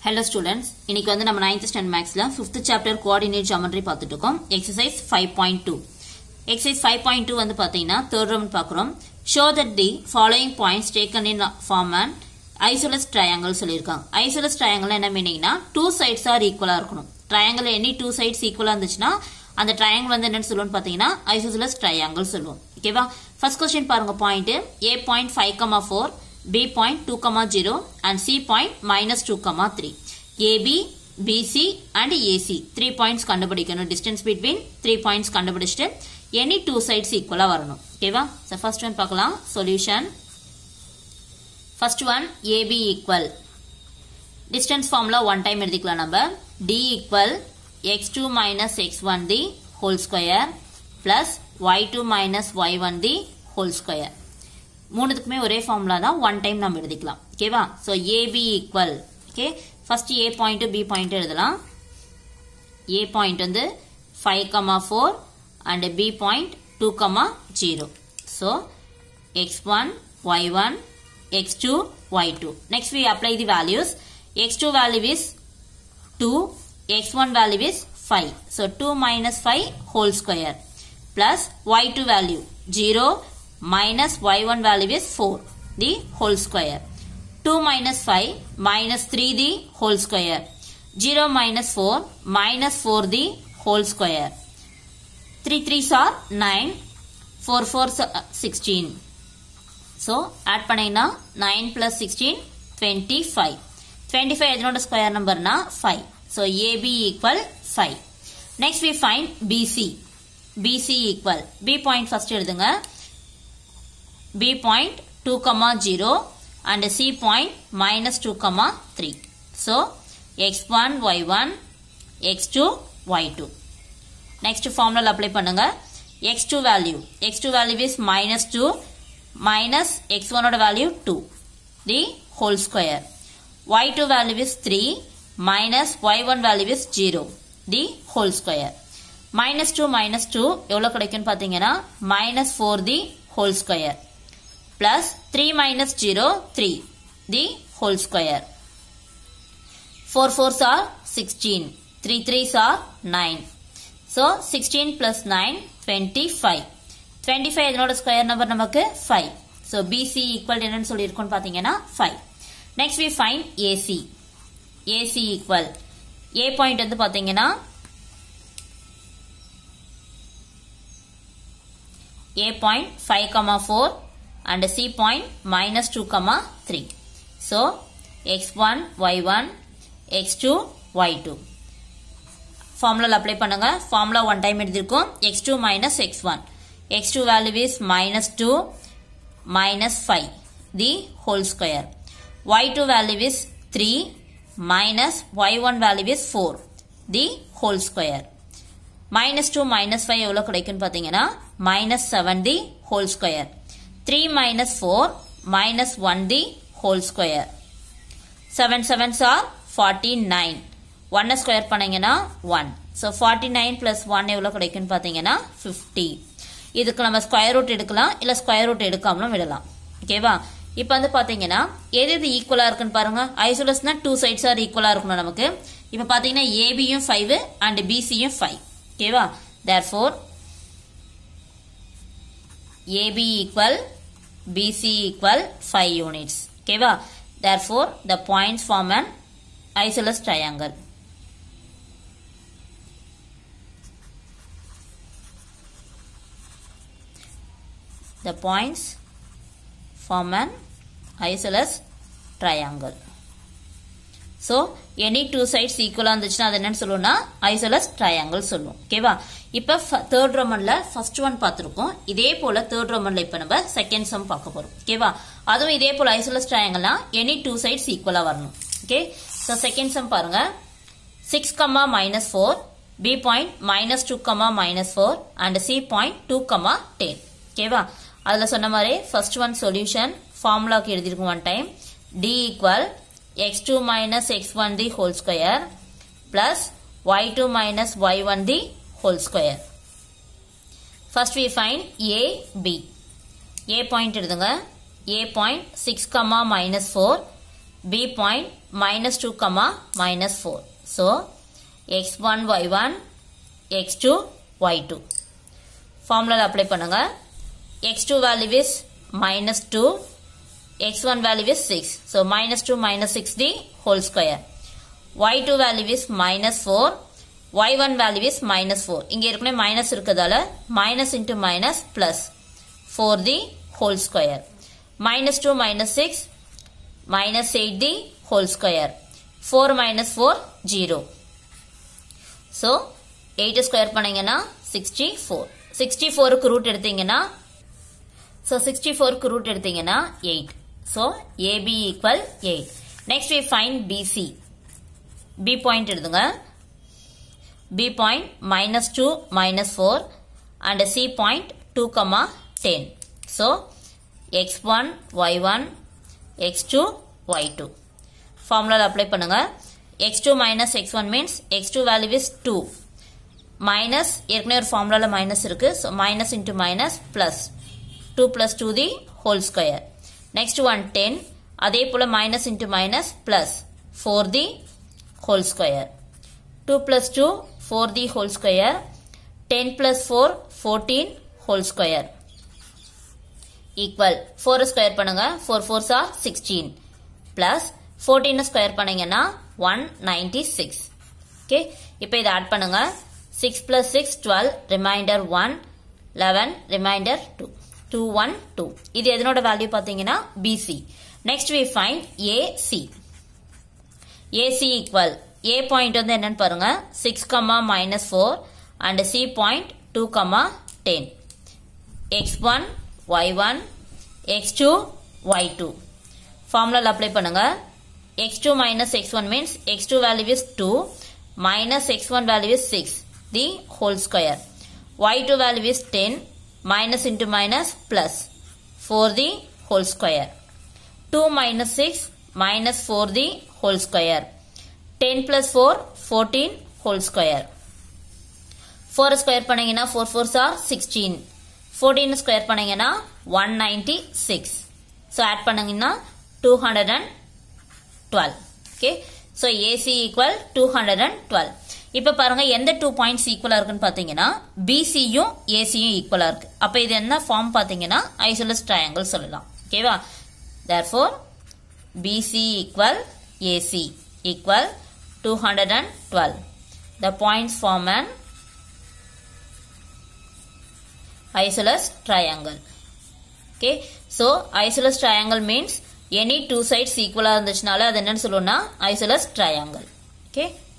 Hello students இன்னைக்கு வந்து நம்ம நைன்த் ஸ்டாண்டர்ட் மேக்ஸ்ல ஃபிஃப்த் சாப்டர் கோஆர்டினேட் ஜாமெட்ரி பார்த்துட்டு இருக்கோம் exercise five point two exercise five point two வந்து பார்த்தீங்கன்னா தேர்ட் ரவுண்ட் பார்க்குறோம் show that the following points taken in form and isosceles triangle சொல்லியிருக்காங்க ஐசோலஸ் ட்ரையாங்கிள் என்ன மீனிங்னா டூ சைட்ஸ் ஆர் ஈக்குவலாக இருக்கணும் ட்ரையாங்கிள் எனி டூ சைட்ஸ் ஈக்குவலாக இருந்துச்சுன்னா அந்த ட்ரையாங்கிள் வந்து என்னன்னு சொல்லுவோம்னு பார்த்தீங்கன்னா ஐசோலஸ் ட்ரையாங்கிள் சொல்லுவோம் ஓகேவா ஃபர்ஸ்ட் கொஸ்டின் பாருங்க point A point five comma four B point 2 comma 0 and C point minus 2 comma 3. AB, BC and AC. 3 points கண்டுபிடிக்கணும் distance between 3 points கண்டுபிடிச்சிட்டு any two sides equal வரணும் ஓகேவா so first one பார்க்கலாம் solution first one AB equal distance formula one time எழுதிக்கலாம் நம்ம D equal x2 minus x1 the whole square plus y2 minus y1 the whole square மூணுத்துக்குமே ஒரே formula தான் one time நம்ம எழுதிக்கலாம் ஓகேவா so AB equal okay first A point B point எழுதலாம் A point வந்து five comma four and B point two comma zero so X one Y one X two Y two next we apply the values X two value is two X one value is five so two minus five whole square plus Y two value zero minus y1 value is 4 the whole square 2 minus 5 minus 3 the whole square 0 minus 4 minus 4 the whole square 3 3s are 9 4 4 16 so add பண்ணீங்கன்னா 9 plus 16 25 25 எதனோட square நம்பர்னா 5 so AB equal 5 next we find BC BC equal B point first எழுதுங்க B point 2 comma 0 and C point minus 2 comma 3. So, x1, y1, x2, y2. Next formula apply பண்ணுங்க x2 value. x2 value is minus 2 minus x1 ஓட value 2. The whole square. y2 value is 3 minus y1 value is 0. The whole square. minus 2 minus 2 எவ்வளோ கிடைக்குன்னு பார்த்தீங்கன்னா minus 4 the whole square. plus 3 minus 0 3 the whole square 4 4s are 16 3 3s are 9 so 16 plus 9 25 25 இதனோட square number நமக்கு 5 so BC equal என்னன்னு சொல்லியிருக்கோம் பார்த்தீங்கன்னா 5 next we find AC AC equal A point வந்து பார்த்தீங்கன்னா A point 5 comma 4 and C point minus 2 comma 3. So, x1, y1, x2, y2. Formula apply பண்ணுங்க. Formula one time எடுத்திருக்கோம். x2 minus x1. x2 value is minus 2 minus 5. The whole square. y2 value is 3 minus y1 value is 4. The whole square. minus 2 minus 5 எவ்வளோ கிடைக்குன்னு பார்த்தீங்கன்னா minus 7 the whole square. 3 minus 4 minus 1 the whole square. 7 7s are 49. 1 square பண்ணீங்கன்னா 1. So 49 plus 1 எவ்வளோ கிடைக்குன்னு பார்த்தீங்கன்னா 50. இதுக்கு நம்ம square root எடுக்கலாம் இல்லை ஸ்கொயர் ரூட் எடுக்காமலும் விடலாம் ஓகேவா இப்போ வந்து பார்த்தீங்கன்னா எது எது ஈக்குவலாக இருக்குன்னு பாருங்க ஐசோலஸ்னா டூ சைட்ஸ் ஆர் ஈக்குவலாக இருக்கணும் நமக்கு இப்போ பார்த்தீங்கன்னா ஏபியும் ஃபைவ் அண்ட் பிசியும் ஃபைவ் ஓகேவா therefore AB equal BC equal 5 units. Okay, therefore the points form an isosceles triangle. The points form an isosceles triangle. So any two sides ஈக்குவலாக இருந்துச்சுன்னா அது என்னன்னு சொல்லுவோம்னா ஐசோலஸ் ட்ரையாங்கிள் சொல்லுவோம் ஓகேவா இப்போ தேர்ட் ரோமன்ல ஃபர்ஸ்ட் ஒன் பார்த்துருக்கோம் இதே போல தேர்ட் ரோமன்ல இப்போ நம்ம செகண்ட் சம் பார்க்க போறோம் ஓகேவா அதுவும் இதே போல ஐசோலஸ் ட்ரையாங்கிள்னா எனி டூ சைட்ஸ் ஈக்குவலாக வரணும் ஓகே ஸோ செகண்ட் சம் பாருங்க six comma minus four B point minus two comma minus four and C point two comma ten ஓகேவா அதில் சொன்ன மாதிரி ஃபர்ஸ்ட் ஒன் சொல்யூஷன் ஃபார்முலாக்கு எழுதியிருக்கோம் one time D equal x2 minus x1 the whole square plus y2 minus y1 the whole square. First we find A, B. A point எடுதுங்க A point 6 comma minus 4 B point minus 2 comma minus 4. So, x1, y1, x2, y2. Formula apply பண்ணுங்க. x2 value is minus 2, x1 value is 6. So, minus 2 minus 6 the whole square. y2 value is minus 4, y1 value is minus 4. இங்க ஏற்கனவே minus இருக்கதால minus into minus plus 4 the whole square. Minus 2 minus 6 minus 8 the whole square. 4 minus 4 0. So 8 square பண்ணீங்கன்னா 64. 64 க்கு root எடுத்தீங்கன்னா so 64 க்கு root எடுத்தீங்கன்னா 8. So AB equal 8. Next we find BC. B point எடுதுங்க. B point minus 2 minus 4 and C point 2 comma 10. So x1 y1 x2 y2 formula apply பண்ணுங்க x2 minus x1 means x2 value is 2 minus ஏற்கனவே ஒரு formula minus இருக்கு so minus into minus plus 2 plus 2 the whole square next one 10 அதே போல minus into minus plus 4 the whole square 2 plus 2 4 the whole square 10 plus 4 14 whole square equal 4 square பண்ணுங்க 4 4s are 16 plus 14 square பண்ணீங்கன்னா 196 okay இப்போ இதை add பண்ணுங்க 6 plus 6 12 reminder 1 11 reminder 2 2 1 2 இது எதனோட value பார்த்தீங்கன்னா BC next we find AC AC equal A point வந்து என்னன்னு பாருங்க 6 comma minus four and C point two comma ten X one y1 x2 y2 formula apply பண்ணுங்க x2 minus x1 means x2 value is 2 minus x1 value is 6 the whole square y2 value is 10 minus into minus plus 4 the whole square 2 minus 6 minus 4 the whole square 10 plus 4 14 whole square 4 square பண்ணீங்கன்னா 4 4s are 16 14 square பண்ணீங்கன்னா one ninety six so add பண்ணீங்கன்னா two hundred and twelve okay so AC equal two hundred and twelve இப்போ பாருங்க எந்த two points ஈக்குவலாக இருக்குன்னு பார்த்தீங்கன்னா பிசியும் ஏசியும் ஈக்குவலாக இருக்கு அப்போ இது என்ன ஃபார்ம் பார்த்தீங்கன்னா ஐசோலஸ் ட்ரையாங்கிள் சொல்லலாம் ஓகேவா therefore BC equal AC equal two hundred and twelve the points form and isosceles triangle okay so isosceles triangle means any two sides equal இருந்துச்சுனால அது என்னன்னு சொல்லுவோம்னா isosceles triangle okay